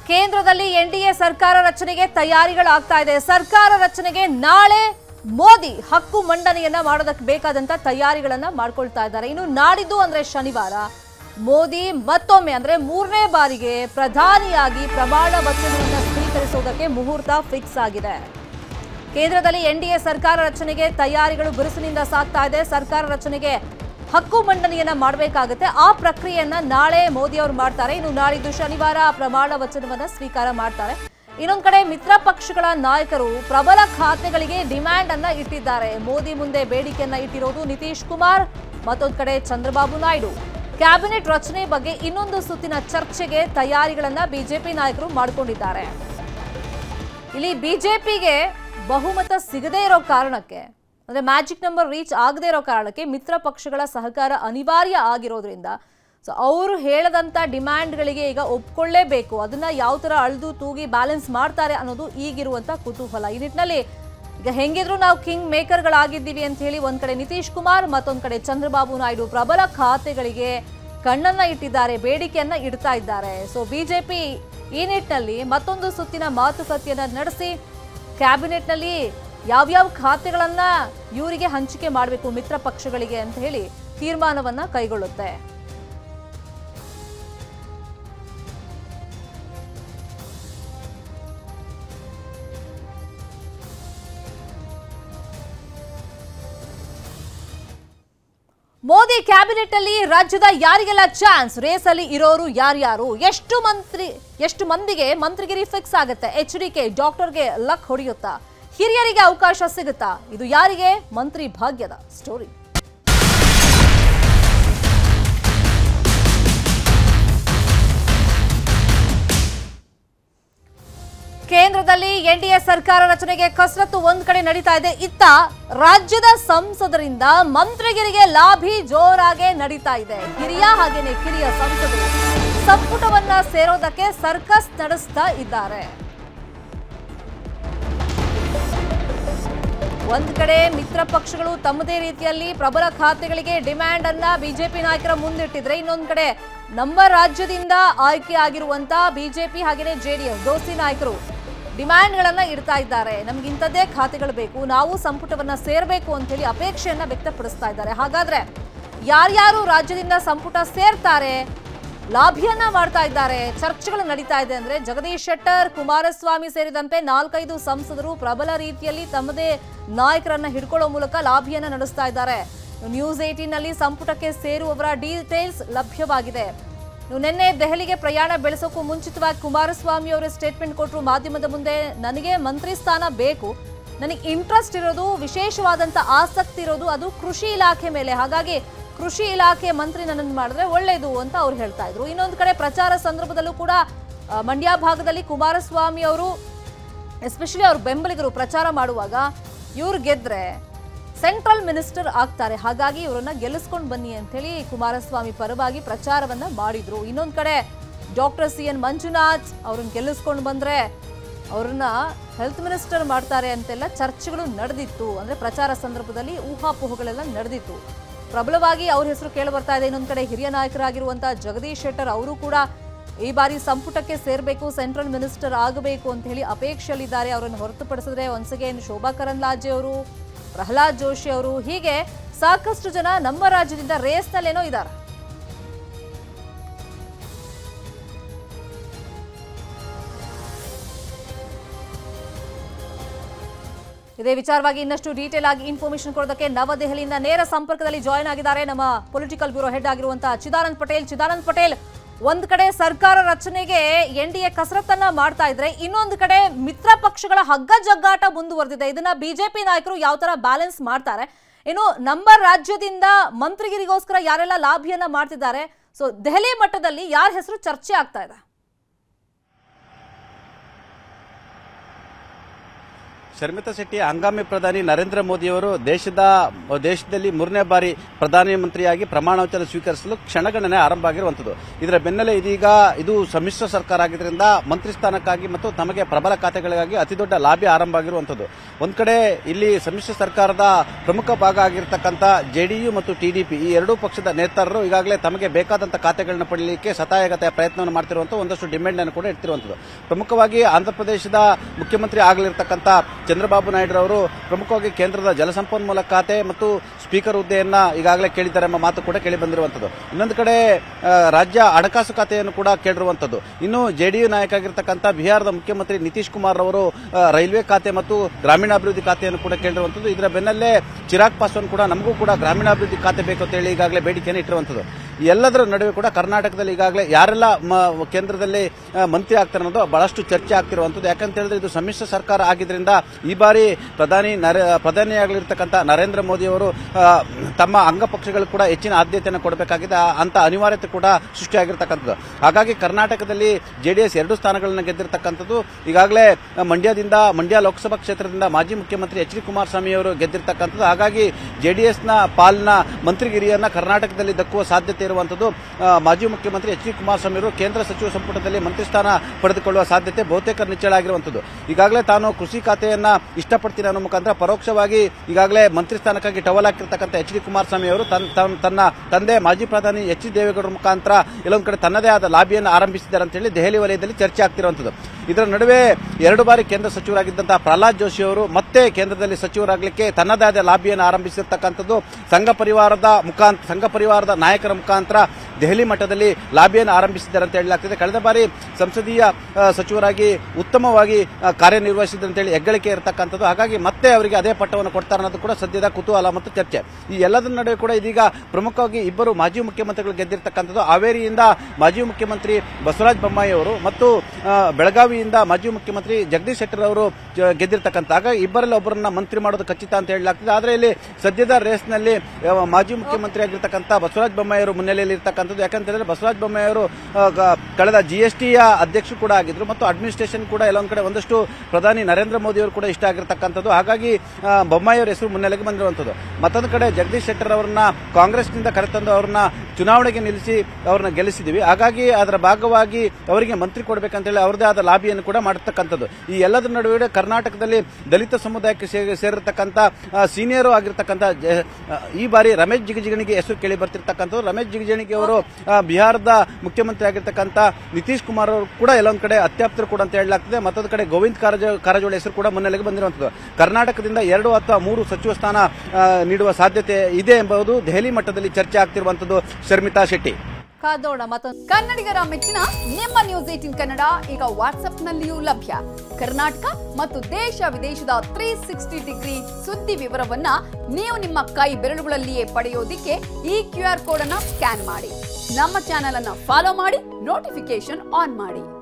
ಕೇಂದ್ರದಲ್ಲಿ ಎನ್ಡಿಎ ಸರ್ಕಾರ ರಚನೆಗೆ ತಯಾರಿಗಳಾಗ್ತಾ ಇದೆ ಸರ್ಕಾರ ರಚನೆಗೆ ನಾಳೆ ಮೋದಿ ಹಕ್ಕು ಮಂಡನೆಯನ್ನ ಮಾಡೋದಕ್ಕೆ ಬೇಕಾದಂತ ತಯಾರಿಗಳನ್ನ ಮಾಡ್ಕೊಳ್ತಾ ಇದ್ದಾರೆ ಇನ್ನು ನಾಡಿದ್ದು ಅಂದ್ರೆ ಶನಿವಾರ ಮೋದಿ ಮತ್ತೊಮ್ಮೆ ಅಂದ್ರೆ ಮೂರನೇ ಬಾರಿಗೆ ಪ್ರಧಾನಿಯಾಗಿ ಪ್ರಮಾಣ ವಚನವನ್ನು ಸ್ವೀಕರಿಸುವುದಕ್ಕೆ ಮುಹೂರ್ತ ಫಿಕ್ಸ್ ಆಗಿದೆ ಕೇಂದ್ರದಲ್ಲಿ ಎನ್ಡಿಎ ಸರ್ಕಾರ ರಚನೆಗೆ ತಯಾರಿಗಳು ಬಿರುಸಿನಿಂದ ಸಾಗ್ತಾ ಇದೆ ಸರ್ಕಾರ ರಚನೆಗೆ ಹಕ್ಕು ಮಂಡನೆಯನ್ನ ಮಾಡಬೇಕಾಗುತ್ತೆ ಆ ಪ್ರಕ್ರಿಯೆಯನ್ನ ನಾಳೆ ಮೋದಿ ಅವರು ಮಾಡ್ತಾರೆ ಇನ್ನು ನಾಳಿದ್ದು ಶನಿವಾರ ಪ್ರಮಾಣ ವಚನವನ್ನ ಸ್ವೀಕಾರ ಮಾಡ್ತಾರೆ ಇನ್ನೊಂದ್ ಕಡೆ ಮಿತ್ರ ಪಕ್ಷಗಳ ನಾಯಕರು ಪ್ರಬಲ ಖಾತೆಗಳಿಗೆ ಡಿಮ್ಯಾಂಡ್ ಅನ್ನ ಇಟ್ಟಿದ್ದಾರೆ ಮೋದಿ ಮುಂದೆ ಬೇಡಿಕೆಯನ್ನ ಇಟ್ಟಿರೋದು ನಿತೀಶ್ ಕುಮಾರ್ ಮತ್ತೊಂದ್ ಕಡೆ ಚಂದ್ರಬಾಬು ನಾಯ್ಡು ಕ್ಯಾಬಿನೆಟ್ ರಚನೆ ಬಗ್ಗೆ ಇನ್ನೊಂದು ಸುತ್ತಿನ ಚರ್ಚೆಗೆ ತಯಾರಿಗಳನ್ನ ಬಿಜೆಪಿ ನಾಯಕರು ಮಾಡಿಕೊಂಡಿದ್ದಾರೆ ಇಲ್ಲಿ ಬಿಜೆಪಿಗೆ ಬಹುಮತ ಸಿಗದೇ ಇರೋ ಕಾರಣಕ್ಕೆ ಅಂದ್ರೆ ಮ್ಯಾಜಿಕ್ ನಂಬರ್ ರೀಚ್ ಆಗದೇ ಇರೋ ಕಾರಣಕ್ಕೆ ಮಿತ್ರ ಪಕ್ಷಗಳ ಸಹಕಾರ ಅನಿವಾರ್ಯ ಆಗಿರೋದ್ರಿಂದ ಸೊ ಅವರು ಹೇಳದಂತ ಡಿಮ್ಯಾಂಡ್ಗಳಿಗೆ ಈಗ ಒಪ್ಕೊಳ್ಳೇಬೇಕು ಅದನ್ನ ಯಾವ ತರ ಅಳ್ದು ತೂಗಿ ಬ್ಯಾಲೆನ್ಸ್ ಮಾಡ್ತಾರೆ ಅನ್ನೋದು ಈಗಿರುವಂತ ಕುತೂಹಲ ಈ ನಿಟ್ಟಿನಲ್ಲಿ ಈಗ ಹೆಂಗಿದ್ರು ನಾವು ಕಿಂಗ್ ಮೇಕರ್ಗಳಾಗಿದ್ದೀವಿ ಅಂತ ಹೇಳಿ ಒಂದ್ ಕಡೆ ನಿತೀಶ್ ಕುಮಾರ್ ಮತ್ತೊಂದ್ ಕಡೆ ಚಂದ್ರಬಾಬು ನಾಯ್ಡು ಪ್ರಬಲ ಖಾತೆಗಳಿಗೆ ಕಣ್ಣನ್ನ ಇಟ್ಟಿದ್ದಾರೆ ಬೇಡಿಕೆಯನ್ನ ಇಡ್ತಾ ಇದ್ದಾರೆ ಸೊ ಬಿಜೆಪಿ ಈ ನಿಟ್ಟಿನಲ್ಲಿ ಮತ್ತೊಂದು ಸುತ್ತಿನ ಮಾತುಕತೆಯನ್ನ ನಡೆಸಿ ಕ್ಯಾಬಿನೆಟ್ನಲ್ಲಿ ಯಾವ್ಯಾವ ಖಾತೆಗಳನ್ನ ಇವರಿಗೆ ಹಂಚಿಕೆ ಮಾಡಬೇಕು ಮಿತ್ರ ಪಕ್ಷಗಳಿಗೆ ಅಂತ ಹೇಳಿ ತೀರ್ಮಾನವನ್ನ ಕೈಗೊಳ್ಳುತ್ತೆ ಮೋದಿ ಕ್ಯಾಬಿನೆಟ್ ಅಲ್ಲಿ ರಾಜ್ಯದ ಯಾರಿಗೆಲ್ಲ ಚಾನ್ಸ್ ರೇಸ್ ಅಲ್ಲಿ ಇರೋರು ಯಾರ್ಯಾರು ಎಷ್ಟು ಮಂತ್ರಿ ಎಷ್ಟು ಮಂದಿಗೆ ಮಂತ್ರಿಗಿರಿ ಫಿಕ್ಸ್ ಆಗುತ್ತೆ ಎಚ್ ಡಿ ಕೆ ಡಾಕ್ಟರ್ಗೆ ಲಕ್ ಹೊಡೆಯುತ್ತಾ ಹಿರಿಯರಿಗೆ ಅವಕಾಶ ಸಿಗುತ್ತಾ ಇದು ಯಾರಿಗೆ ಮಂತ್ರಿ ಭಾಗ್ಯದ ಸ್ಟೋರಿ ಕೇಂದ್ರದಲ್ಲಿ ಎನ್ಡಿಎ ಸರ್ಕಾರ ರಚನೆಗೆ ಕಸರತ್ತು ಒಂದ್ ಕಡೆ ನಡೀತಾ ಇದೆ ಇತ್ತ ರಾಜ್ಯದ ಸಂಸದರಿಂದ ಮಂತ್ರಿಗಿರಿಗೆ ಲಾಭಿ ಜೋರಾಗೆ ನಡೀತಾ ಇದೆ ಹಿರಿಯ ಹಾಗೇನೆ ಕಿರಿಯ ಸಂಸದರು ಸಂಪುಟವನ್ನ ಸೇರೋದಕ್ಕೆ ಸರ್ಕಸ್ ನಡೆಸ್ತಾ ಇದ್ದಾರೆ ಒಂದ್ ಕಡೆ ಮಿತ್ರ ಪಕ್ಷಗಳು ತಮ್ಮದೇ ರೀತಿಯಲ್ಲಿ ಪ್ರಬಲ ಖಾತೆಗಳಿಗೆ ಡಿಮ್ಯಾಂಡ್ ಅನ್ನ ಬಿಜೆಪಿ ನಾಯಕರ ಮುಂದಿಟ್ಟಿದ್ರೆ ಇನ್ನೊಂದ್ ಕಡೆ ನಮ್ಮ ರಾಜ್ಯದಿಂದ ಆಯ್ಕೆ ಆಗಿರುವಂತ ಬಿಜೆಪಿ ಹಾಗೇನೆ ಜೆಡಿಎಸ್ ದೋಸ್ತಿ ನಾಯಕರು ಡಿಮ್ಯಾಂಡ್ಗಳನ್ನ ಇಡ್ತಾ ಇದ್ದಾರೆ ನಮ್ಗೆ ಇಂಥದ್ದೇ ಖಾತೆಗಳು ಬೇಕು ನಾವು ಸಂಪುಟವನ್ನ ಸೇರ್ಬೇಕು ಅಂತ ಹೇಳಿ ಅಪೇಕ್ಷೆಯನ್ನ ವ್ಯಕ್ತಪಡಿಸ್ತಾ ಇದ್ದಾರೆ ಹಾಗಾದ್ರೆ ಯಾರ್ಯಾರು ರಾಜ್ಯದಿಂದ ಸಂಪುಟ ಸೇರ್ತಾರೆ ಲಾಭಿಯನ್ನ ಮಾಡ್ತಾ ಇದ್ದಾರೆ ಚರ್ಚೆಗಳು ನಡೀತಾ ಇದೆ ಅಂದ್ರೆ ಜಗದೀಶ್ ಶೆಟ್ಟರ್ ಕುಮಾರಸ್ವಾಮಿ ಸೇರಿದಂತೆ ನಾಲ್ಕೈದು ಸಂಸದರು ಪ್ರಬಲ ರೀತಿಯಲ್ಲಿ ತಮ್ಮದೇ ನಾಯಕರನ್ನ ಹಿಡ್ಕೊಳ್ಳೋ ಮೂಲಕ ಲಾಭಿಯನ್ನ ನಡೆಸ್ತಾ ಇದ್ದಾರೆ ನ್ಯೂಸ್ ಏಟೀನ್ ನಲ್ಲಿ ಸಂಪುಟಕ್ಕೆ ಸೇರುವವರ ಡೀಟೇಲ್ಸ್ ಲಭ್ಯವಾಗಿದೆ ಇನ್ನು ನಿನ್ನೆ ದೆಹಲಿಗೆ ಪ್ರಯಾಣ ಬೆಳೆಸೋಕ್ಕೂ ಮುಂಚಿತವಾಗಿ ಕುಮಾರಸ್ವಾಮಿ ಅವರ ಸ್ಟೇಟ್ಮೆಂಟ್ ಕೊಟ್ಟರು ಮಾಧ್ಯಮದ ಮುಂದೆ ನನಗೆ ಮಂತ್ರಿ ಸ್ಥಾನ ಬೇಕು ನನಗೆ ಇಂಟ್ರೆಸ್ಟ್ ಇರೋದು ವಿಶೇಷವಾದಂಥ ಆಸಕ್ತಿ ಇರೋದು ಅದು ಕೃಷಿ ಇಲಾಖೆ ಮೇಲೆ ಹಾಗಾಗಿ ಕೃಷಿ ಇಲಾಖೆ ಮಂತ್ರಿ ನನ್ನನ್ನು ಮಾಡಿದ್ರೆ ಒಳ್ಳೇದು ಅಂತ ಅವ್ರು ಹೇಳ್ತಾ ಇದ್ರು ಇನ್ನೊಂದು ಕಡೆ ಪ್ರಚಾರ ಸಂದರ್ಭದಲ್ಲೂ ಕೂಡ ಆ, ಮಂಡ್ಯ ಭಾಗದಲ್ಲಿ ಕುಮಾರಸ್ವಾಮಿ ಅವರು ಎಸ್ಪೆಷಲಿ ಅವ್ರ ಬೆಂಬಲಿಗರು ಪ್ರಚಾರ ಮಾಡುವಾಗ ಇವ್ರು ಗೆದ್ರೆ ಸೆಂಟ್ರಲ್ ಮಿನಿಸ್ಟರ್ ಆಗ್ತಾರೆ ಹಾಗಾಗಿ ಇವರನ್ನ ಗೆಲ್ಲಿಸ್ಕೊಂಡು ಬನ್ನಿ ಅಂತೇಳಿ ಕುಮಾರಸ್ವಾಮಿ ಪರವಾಗಿ ಪ್ರಚಾರವನ್ನ ಮಾಡಿದ್ರು ಇನ್ನೊಂದ್ ಕಡೆ ಡಾಕ್ಟರ್ ಸಿ ಎನ್ ಮಂಜುನಾಥ್ ಅವ್ರನ್ನ ಗೆಲ್ಲಿಸ್ಕೊಂಡು ಬಂದ್ರೆ ಅವ್ರನ್ನ ಹೆಲ್ತ್ ಮಿನಿಸ್ಟರ್ ಮಾಡ್ತಾರೆ ಅಂತೆಲ್ಲ ಚರ್ಚೆಗಳು ನಡೆದಿತ್ತು ಅಂದ್ರೆ ಪ್ರಚಾರ ಸಂದರ್ಭದಲ್ಲಿ ಊಹಾಪೋಹಗಳೆಲ್ಲ ನಡೆದಿತ್ತು ಪ್ರಬಲವಾಗಿ ಅವ್ರ ಹೆಸರು ಕೇಳಿ ಬರ್ತಾ ಇದೆ ಇನ್ನೊಂದ್ ಕಡೆ ಹಿರಿಯ ನಾಯಕರಾಗಿರುವಂತಹ ಜಗದೀಶ್ ಶೆಟ್ಟರ್ ಅವರು ಕೂಡ ಈ ಬಾರಿ ಸಂಪುಟಕ್ಕೆ ಸೇರ್ಬೇಕು ಸೆಂಟ್ರಲ್ ಮಿನಿಸ್ಟರ್ ಆಗಬೇಕು ಅಂತ ಹೇಳಿ ಅಪೇಕ್ಷೆಯಲ್ಲಿದ್ದಾರೆ ಅವರನ್ನು ಹೊರತುಪಡಿಸಿದ್ರೆ ಒನ್ಸ್ ಅಗೇನ್ ಶೋಭಾ ಕರಂದ್ಲಾಜೆ ಅವರು ಪ್ರಹ್ಲಾದ್ ಜೋಶಿ ಅವರು ಹೀಗೆ ಸಾಕಷ್ಟು ಜನ ನಮ್ಮ ರಾಜ್ಯದಿಂದ ರೇಸ್ನಲ್ಲೇನೋ ಇದ್ದಾರೆ ಇದೇ ವಿಚಾರವಾಗಿ ಇನ್ನಷ್ಟು ಡೀಟೇಲ್ ಆಗಿ ಇನ್ಫಾರ್ಮೇಶನ್ ಕೊಡೋದಕ್ಕೆ ನವದೆಹಲಿಯಿಂದ ನೇರ ಸಂಪರ್ಕದಲ್ಲಿ ಜಾಯ್ನ್ ಆಗಿದ್ದಾರೆ ನಮ್ಮ ಪೊಲಿಟಿಕಲ್ ಬ್ಯೂರೋ ಹೆಡ್ ಆಗಿರುವಂತಹ ಚಿದಾನಂದ್ ಪಟೇಲ್ ಚಿದಾನಂದ್ ಪಟೇಲ್ ಒಂದ್ ಕಡೆ ಸರ್ಕಾರ ರಚನೆಗೆ ಎನ್ ಡಿ ಎ ಕಸರತ್ತನ್ನ ಮಾಡ್ತಾ ಇದ್ರೆ ಇನ್ನೊಂದು ಕಡೆ ಮಿತ್ರ ಪಕ್ಷಗಳ ಹಗ್ಗ ಜಗ್ಗಾಟ ಮುಂದುವರೆದಿದೆ ಇದನ್ನ ಬಿಜೆಪಿ ನಾಯಕರು ಯಾವ ತರ ಬ್ಯಾಲೆನ್ಸ್ ಮಾಡ್ತಾರೆ ಇನ್ನು ನಮ್ಮ ರಾಜ್ಯದಿಂದ ಮಂತ್ರಿಗಿರಿಗೋಸ್ಕರ ಯಾರೆಲ್ಲ ಲಾಭಿಯನ್ನ ಮಾಡ್ತಿದ್ದಾರೆ ಸೊ ದೆಹಲಿ ಮಟ್ಟದಲ್ಲಿ ಯಾರ ಹೆಸರು ಚರ್ಚೆ ಆಗ್ತಾ ಇದೆ ಶರ್ಮಿತಾ ಶೆಟ್ಟಿ ಹಂಗಾಮಿ ಪ್ರಧಾನಿ ನರೇಂದ್ರ ಮೋದಿಯವರು ದೇಶದ ದೇಶದಲ್ಲಿ ಮೂರನೇ ಬಾರಿ ಪ್ರಧಾನಮಂತ್ರಿಯಾಗಿ ಪ್ರಮಾಣ ವಚನ ಸ್ವೀಕರಿಸಲು ಕ್ಷಣಗಣನೆ ಆರಂಭ ಆಗಿರುವಂತದ್ದು ಇದರ ಬೆನ್ನಲ್ಲೇ ಇದೀಗ ಇದು ಸಮ್ಮಿಶ್ರ ಸರ್ಕಾರ ಆಗಿದ್ದರಿಂದ ಮಂತ್ರಿ ಸ್ಥಾನಕ್ಕಾಗಿ ಮತ್ತು ತಮಗೆ ಪ್ರಬಲ ಖಾತೆಗಳಿಗಾಗಿ ಅತಿದೊಡ್ಡ ಲಾಬಿ ಆರಂಭ ಆಗಿರುವಂತದ್ದು ಒಂದ್ ಕಡೆ ಇಲ್ಲಿ ಸಮ್ಮಿಶ್ರ ಸರ್ಕಾರದ ಪ್ರಮುಖ ಭಾಗ ಆಗಿರತಕ್ಕಂತ ಜೆಡಿಯು ಮತ್ತು ಟಿಡಿಪಿ ಈ ಎರಡೂ ಪಕ್ಷದ ನೇತಾರರು ಈಗಾಗಲೇ ತಮಗೆ ಬೇಕಾದಂತ ಖಾತೆಗಳನ್ನು ಪಡೆಯಲಿಕ್ಕೆ ಸತಾಯಗತ ಪ್ರಯತ್ನವನ್ನು ಮಾಡ್ತಿರುವಂತ ಒಂದಷ್ಟು ಡಿಮ್ಯಾಂಡ್ ಅನ್ನು ಕೂಡ ಇಡ್ತಿರುವಂತದ್ದು ಪ್ರಮುಖವಾಗಿ ಆಂಧ್ರಪ್ರದೇಶದ ಮುಖ್ಯಮಂತ್ರಿ ಆಗಲಿರ್ತಕ್ಕಂಥ ಚಂದ್ರಬಾಬು ನಾಯ್ಡು ಅವರು ಪ್ರಮುಖವಾಗಿ ಕೇಂದ್ರದ ಜಲಸಂಪನ್ಮೂಲ ಖಾತೆ ಮತ್ತು ಸ್ಪೀಕರ್ ಹುದ್ದೆಯನ್ನ ಈಗಾಗಲೇ ಕೇಳಿದ್ದಾರೆ ಎಂಬ ಮಾತು ಕೂಡ ಕೇಳಿ ಬಂದಿರುವಂತದ್ದು ಇನ್ನೊಂದು ಕಡೆ ಆ, ರಾಜ್ಯ ಹಣಕಾಸು ಖಾತೆಯನ್ನು ಕೂಡ ಕೇಳಿರುವಂತದ್ದು ಇನ್ನು ಜೆಡಿಯು ನಾಯಕ ಆಗಿರ್ತಕ್ಕಂಥ ಬಿಹಾರದ ಮುಖ್ಯಮಂತ್ರಿ ನಿತೀಶ್ ಕುಮಾರ್ ಅವರು ಆ, ರೈಲ್ವೆ ಖಾತೆ ಮತ್ತು ಗ್ರಾಮೀಣಾಭಿವೃದ್ಧಿ ಖಾತೆಯನ್ನು ಕೂಡ ಕೇಳಿರುವಂತದ್ದು ಇದರ ಬೆನ್ನಲ್ಲೇ ಚಿರಾಗ್ ಪಾಸ್ವಾನ್ ಕೂಡ ನಮಗೂ ಕೂಡ ಗ್ರಾಮೀಣಾಭಿವೃದ್ಧಿ ಖಾತೆ ಬೇಕು ಅಂತ ಹೇಳಿ ಈಗಾಗಲೇ ಬೇಡಿಕೆಯನ್ನು ಇಟ್ಟಿರುವಂತದ್ದು ಈ ಎಲ್ಲದರ ನಡುವೆ ಕೂಡ ಕರ್ನಾಟಕದಲ್ಲಿ ಈಗಾಗಲೇ ಯಾರೆಲ್ಲ ಮ- ಕೇಂದ್ರದಲ್ಲಿ ಆ, ಮಂತ್ರಿ ಆಗ್ತಾರೆ ಅನ್ನೋದು ಬಹಳಷ್ಟು ಚರ್ಚೆ ಆಗ್ತಿರುವಂತದ್ದು ಯಾಕಂತ ಹೇಳಿದ್ರೆ ಇದು ಸಮ್ಮಿಶ್ರ ಸರ್ಕಾರ ಆಗಿದ್ರಿಂದ ಈ ಬಾರಿ ಪ್ರಧಾನಿ ನರೇ- ಪ್ರಧಾನಿಯಾಗಲಿರ್ತಕ್ಕಂಥ ನರೇಂದ್ರ ಮೋದಿ ಅವರು ಆ, ತಮ್ಮ ಅಂಗಪಕ್ಷಗಳು ಕೂಡ ಹೆಚ್ಚಿನ ಆದ್ಯತೆಯನ್ನು ಕೊಡಬೇಕಾಗಿದೆ ಆ- ಅಂತ ಅನಿವಾರ್ಯತೆ ಕೂಡ ಸೃಷ್ಟಿಯಾಗಿರ್ತಕ್ಕಂಥದ್ದು ಹಾಗಾಗಿ ಕರ್ನಾಟಕದಲ್ಲಿ ಜೆಡಿಎಸ್ ಎರಡು ಸ್ಥಾನಗಳನ್ನು ಗೆದ್ದಿರ್ತಕ್ಕಂಥದ್ದು ಈಗಾಗಲೇ ಮಂಡ್ಯದಿಂದ ಮಂಡ್ಯ ಲೋಕಸಭಾ ಕ್ಷೇತ್ರದಿಂದ ಮಾಜಿ ಮುಖ್ಯಮಂತ್ರಿ ಎಚ್ ಡಿ ಕುಮಾರಸ್ವಾಮಿ ಅವರು ಗೆದ್ದಿರ್ತಕ್ಕಂಥದ್ದು ಹಾಗಾಗಿ ಜೆಡಿಎಸ್ನ ಪಾಲ್ನ ಮಂತ್ರಿಗಿರಿಯನ್ನ ಕರ್ನಾಟಕದಲ್ಲಿ ದಕ್ಕುವ ಸಾಧ್ಯತೆ ಇರುವಂತದ್ದು ಆ, ಮಾಜಿ ಮುಖ್ಯಮಂತ್ರಿ ಎಚ್ ಡಿ ಕುಮಾರಸ್ವಾಮಿ ಅವರು ಕೇಂದ್ರ ಸಚಿವ ಸಂಪುಟದಲ್ಲಿ ಮಂತ್ರಿ ಸ್ಥಾನ ಪಡೆದುಕೊಳ್ಳುವ ಸಾಧ್ಯತೆ ಬಹುತೇಕ ನಿಚ್ಚಳ ಆಗಿರುವಂತದ್ದು ಈಗಾಗಲೇ ತಾನು ಕೃಷಿ ಖಾತೆಯನ್ನ ಇಷ್ಟಪಡ್ತೀನಿ ಅನ್ನೋ ಮುಖಾಂತರ ಪರೋಕ್ಷವಾಗಿ ಈಗಾಗಲೇ ಮಂತ್ರಿ ಸ್ಥಾನಕ್ಕಾಗಿ ಟವಲ್ ಹಾಕಿರ್ತಕ್ಕಂಥ ಎಚ್ ಡಿ ಕುಮಾರಸ್ವಾಮಿ ಅವರು ತನ್- ತನ್- ತನ್ನ ತಂದೆ ಮಾಜಿ ಪ್ರಧಾನಿ ಎಚ್ ಡಿ ದೇವೇಗೌಡರ ಮುಖಾಂತರ ಎಲ್ಲೊಂದು ಕಡೆ ತನ್ನದೇ ಆದ ಲಾಬಿಯನ್ನು ಆರಂಭಿಸಿದ್ದಾರೆ ಅಂತ ಹೇಳಿ ದೆಹಲಿ ವಲಯದಲ್ಲಿ ಚರ್ಚೆ ಆಗ್ತಿರುವಂತದ್ದು ಇದರ ನಡುವೆ ಎರಡು ಬಾರಿ ಕೇಂದ್ರ ಸಚಿವರಾಗಿದ್ದಂತಹ ಪ್ರಹ್ಲಾದ್ ಜೋಶಿ ಅವರು ಮತ್ತೆ ಕೇಂದ್ರದಲ್ಲಿ ಸಚಿವರಾಗಲಿಕ್ಕೆ ತನ್ನದೇ ಆದ ಲಾಬಿಯನ್ನು ಆರಂಭಿಸಿರ್ತಕ್ಕಂಥದ್ದು ಸಂಘ ಪರಿವಾರದ ಮುಖಾಂತರ ಸಂಘ ಪರಿವಾರದ ನಾಯಕರ ಮುಖಾಂತರ ದೆಹಲಿ ಮಟ್ಟದಲ್ಲಿ ಲಾಬಿಯನ್ನು ಆರಂಭಿಸಿದ್ದಾರೆ ಅಂತ ಹೇಳಲಾಗ್ತಿದೆ ಕಳೆದ ಬಾರಿ ಸಂಸದೀಯ ಆ, ಸಚಿವರಾಗಿ ಉತ್ತಮವಾಗಿ ಆ, ಕಾರ್ಯನಿರ್ವಹಿಸಿದ್ದಾರೆ ಅಂತ ಹೇಳಿ ಹೆಗ್ಗಳಿಕೆ ಇರತಕ್ಕಂಥದ್ದು ಹಾಗಾಗಿ ಮತ್ತೆ ಅವರಿಗೆ ಅದೇ ಪಟ್ಟವನ್ನು ಕೊಡ್ತಾರೆ ಅನ್ನೋದು ಕೂಡ ಸದ್ಯದ ಕುತೂಹಲ ಮತ್ತು ಚರ್ಚೆ ಈ ಎಲ್ಲದರ ನಡುವೆ ಕೂಡ ಇದೀಗ ಪ್ರಮುಖವಾಗಿ ಇಬ್ಬರು ಮಾಜಿ ಮುಖ್ಯಮಂತ್ರಿಗಳು ಗೆದ್ದಿರ್ತಕ್ಕಂಥದ್ದು ಹಾವೇರಿಯಿಂದ ಮಾಜಿ ಮುಖ್ಯಮಂತ್ರಿ ಬಸವರಾಜ ಬೊಮ್ಮಾಯಿ ಅವರು ಮತ್ತು ಆ, ಬೆಳಗಾವಿಯಿಂದ ಮಾಜಿ ಮುಖ್ಯಮಂತ್ರಿ ಜಗದೀಶ್ ಶೆಟ್ಟರ್ ಅವರು ಜ- ಗೆದ್ದಿರ್ತಕ್ಕಂಥ ಹಾಗಾಗಿ ಇಬ್ಬರಲ್ಲಿ ಒಬ್ಬರನ್ನ ಮಂತ್ರಿ ಮಾಡೋದು ಖಚಿತ ಅಂತ ಹೇಳಲಾಗ್ತದೆ ಆದರೆ ಇಲ್ಲಿ ಸದ್ಯದ ರೇಸ್ನಲ್ಲಿ ಆ, ಮಾಜಿ ಮುಖ್ಯಮಂತ್ರಿ ಆಗಿರ್ತಕ್ಕಂಥ ಬಸವರಾಜ ಬೊಮ್ಮಾಯಿ ಅವರು ಮುನ್ನೆಲೆಯಲ್ಲಿ ಇರ್ತಕ್ಕಂಥದ್ದು ಯಾಕಂತ ಹೇಳಿದ್ರೆ ಬಸವರಾಜ ಬೊಮ್ಮಾಯಿ ಅವರು ಆ, ಗ- ಕಳೆದ ಜಿಎಸ್ಟಿಯ ಅಧ್ಯಕ್ಷರು ಕೂಡ ಆಗಿದ್ರು ಮತ್ತು ಅಡ್ಮಿನಿಸ್ಟ್ರೇಷನ್ ಕೂಡ ಎಲ್ಲೊಂದ್ ಕಡೆ ಒಂದಷ್ಟು ಪ್ರಧಾನಿ ನರೇಂದ್ರ ಮೋದಿ ಅವರು ಕೂಡ ಇಷ್ಟ ಆಗಿರ್ತಕ್ಕಂಥದ್ದು ಹಾಗಾಗಿ ಆ, ಬೊಮ್ಮಾಯಿ ಅವರ ಹೆಸರು ಮುನ್ನೆಲೆಗೆ ಬಂದಿರುವಂಥದ್ದು ಮತ್ತೊಂದು ಕಡೆ ಜಗದೀಶ್ ಶೆಟ್ಟರ್ ಅವರನ್ನ ಕಾಂಗ್ರೆಸ್ನಿಂದ ಕರೆತಂದು ಅವರನ್ನ ಚುನಾವಣೆಗೆ ನಿಲ್ಲಿಸಿ ಅವರನ್ನ ಗೆಲ್ಲಿಸಿದ್ವಿ ಹಾಗಾಗಿ ಅದರ ಭಾಗವಾಗಿ ಅವರಿಗೆ ಮಂತ್ರಿ ಕೊಡಬೇಕಂತ ಹೇಳಿ ಅವರದೇ ಆದ ಲಾಬಿಯನ್ನು ಕೂಡ ಮಾಡಿರ್ತಕ್ಕಂಥದ್ದು ಈ ಎಲ್ಲದರ ನಡುವೆ ಕರ್ನಾಟಕದಲ್ಲಿ ದಲಿತ ಸಮುದಾಯಕ್ಕೆ ಸೇ- ಸೇರಿರ್ತಕ್ಕಂಥ ಆ, ಸೀನಿಯರು ಆಗಿರ್ತಕ್ಕಂಥ ಜ- ಆ, ಈ ಬಾರಿ ರಮೇಶ್ ಜಿಗಜಿಗಣಿಗೆ ಹೆಸರು ಕೇಳಿ ಬರ್ತಿರ್ತಕ್ಕಂಥದ್ದು ರಮೇಶ್ ಜಿಗಜಿಗಣಿಗೆ ಅವರು ಆ, ಬಿಹಾರದ ಮುಖ್ಯಮಂತ್ರಿ ಆಗಿರ್ತಕ್ಕಂಥ ನಿತೀಶ್ ಕುಮಾರ್ ಅವರು ಕೂಡ ಎಲ್ಲೊಂದ್ ಕಡೆ ಅತ್ಯಾಪ್ತರು ಕೂಡ ಅಂತ ಹೇಳಲಾಗ್ತದೆ ಮತ್ತೊಂದು ಕಡೆ ಗೋವಿಂದ್ ಕಾರಜೋ ಕಾರಜೋಳ ಹೆಸರು ಕೂಡ ಮುನ್ನೆಲೆಗೆ ಬಂದಿರುವಂತದ್ದು ಕರ್ನಾಟಕದಿಂದ ಎರಡು ಅಥವಾ ಮೂರು ಸಚಿವ ಸ್ಥಾನ ಆ, ನೀಡುವ ಸಾಧ್ಯತೆ ಇದೆ ಎಂಬುದು ದೆಹಲಿ ಮಟ್ಟದಲ್ಲಿ ಚರ್ಚೆ ಆಗ್ತಿರುವಂತದ್ದು ಶರ್ಮಿತಾ ಶೆಟ್ಟಿ ಕಾದೋಣ ಮತ್ತೊಂದು ಕನ್ನಡಿಗರ ಮೆಚ್ಚಿನ ನಿಮ್ಮ ನ್ಯೂಸ್ ಏಟಿನ್ ಕನ್ನಡ ಈಗ ವಾಟ್ಸ್ಆಪ್ನಲ್ಲಿಯೂ ಲಭ್ಯ ಕರ್ನಾಟಕ ಮತ್ತು ದೇಶ ವಿದೇಶದ ತ್ರೀ ಸಿಕ್ಸ್ಟಿ ಡಿಗ್ರಿ ಸುದ್ದಿ ವಿವರವನ್ನ ನೀವು ನಿಮ್ಮ ಕೈ ಬೆರಳುಗಳಲ್ಲಿಯೇ ಪಡೆಯೋದಿಕ್ಕೆ ಈ ಕ್ಯೂ ಆರ್ ಕೋಡ್ ಅನ್ನ ಸ್ಕ್ಯಾನ್ ಮಾಡಿ ನಮ್ಮ ಚಾನೆಲ್ ಅನ್ನ ಫಾಲೋ ಮಾಡಿ ನೋಟಿಫಿಕೇಶನ್ ಆನ್ ಮಾಡಿ